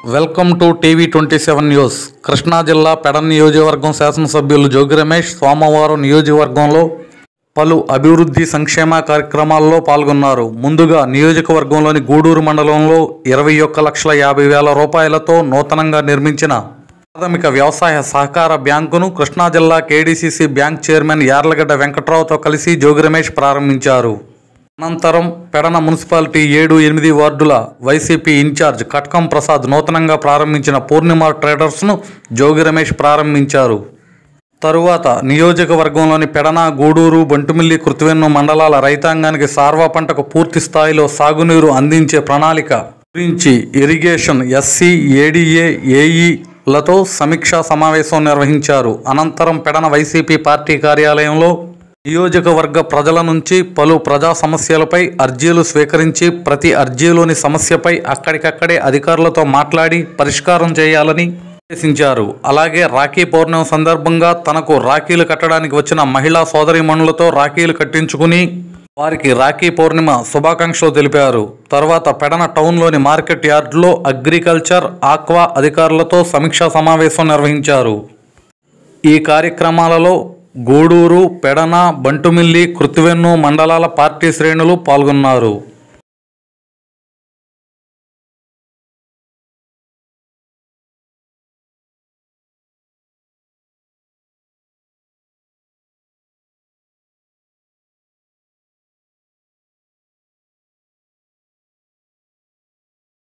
welcome to TV twenty seven news Krishna జిల్లా పెడన్ నియోజకవర్గం శాసనసభ్యులు జోగి రమేష్ సోమవారం నియోజకవర్గంలో పలు అభివృద్ధి సంక్షేమ కార్యక్రమాల్లో పాల్గొన్నారు ముందుగా నియోజకవర్గంలోని గూడూరు మండలంలో ఇరవై ఒక్క లక్షల యాభై వేల రూపాయలతో నూతనంగా నిర్మించిన ప్రాథమిక వ్యవసాయ సహకార బ్యాంకును కృష్ణా జిల్లా కేడీసీసీ బ్యాంక్ చైర్మన్ యార్లగడ్డ వెంకట్రావుతో కలిసి జోగి రమేష్ ప్రారంభించారు అనంతరం పెడన మున్సిపాలిటీ ఏడు ఎనిమిది వార్డుల వైసీపీ ఇన్ఛార్జ్ కట్కం ప్రసాద్ నూతనంగా ప్రారంభించిన పూర్ణిమ ట్రేడర్స్ను జోగి రమేష్ ప్రారంభించారు తరువాత నియోజకవర్గంలోని పెడన గూడూరు బంటుమిల్లి కృత్వెన్ను మండలాల రైతాంగానికి సార్వా పంటకు పూర్తి స్థాయిలో సాగునీరు అందించే ప్రణాళిక గురించి ఇరిగేషన్ ఎస్సీ ఏడీఏ ఏఈలతో సమీక్షా సమావేశం నిర్వహించారు అనంతరం పెడన వైసీపీ పార్టీ కార్యాలయంలో నియోజకవర్గ ప్రజల నుంచి పలు ప్రజా సమస్యలపై అర్జీలు స్వీకరించి ప్రతి అర్జీలోని సమస్యపై అక్కడికక్కడే అధికారులతో మాట్లాడి పరిష్కారం చేయాలని ఆదేశించారు అలాగే రాఖీ పౌర్ణమి సందర్భంగా తనకు రాఖీలు కట్టడానికి వచ్చిన మహిళా సోదరిమణులతో రాఖీలు కట్టించుకుని వారికి రాఖీ పౌర్ణిమ శుభాకాంక్షలు తెలిపారు తర్వాత పెడన టౌన్లోని మార్కెట్ యార్డ్లో అగ్రికల్చర్ ఆక్వా అధికారులతో సమీక్షా సమావేశం నిర్వహించారు ఈ కార్యక్రమాలలో గూడూరు పెడన బంటుమిల్లి కృత్వెన్ను మండలాల పార్టీ శ్రేణులు పాల్గొన్నారు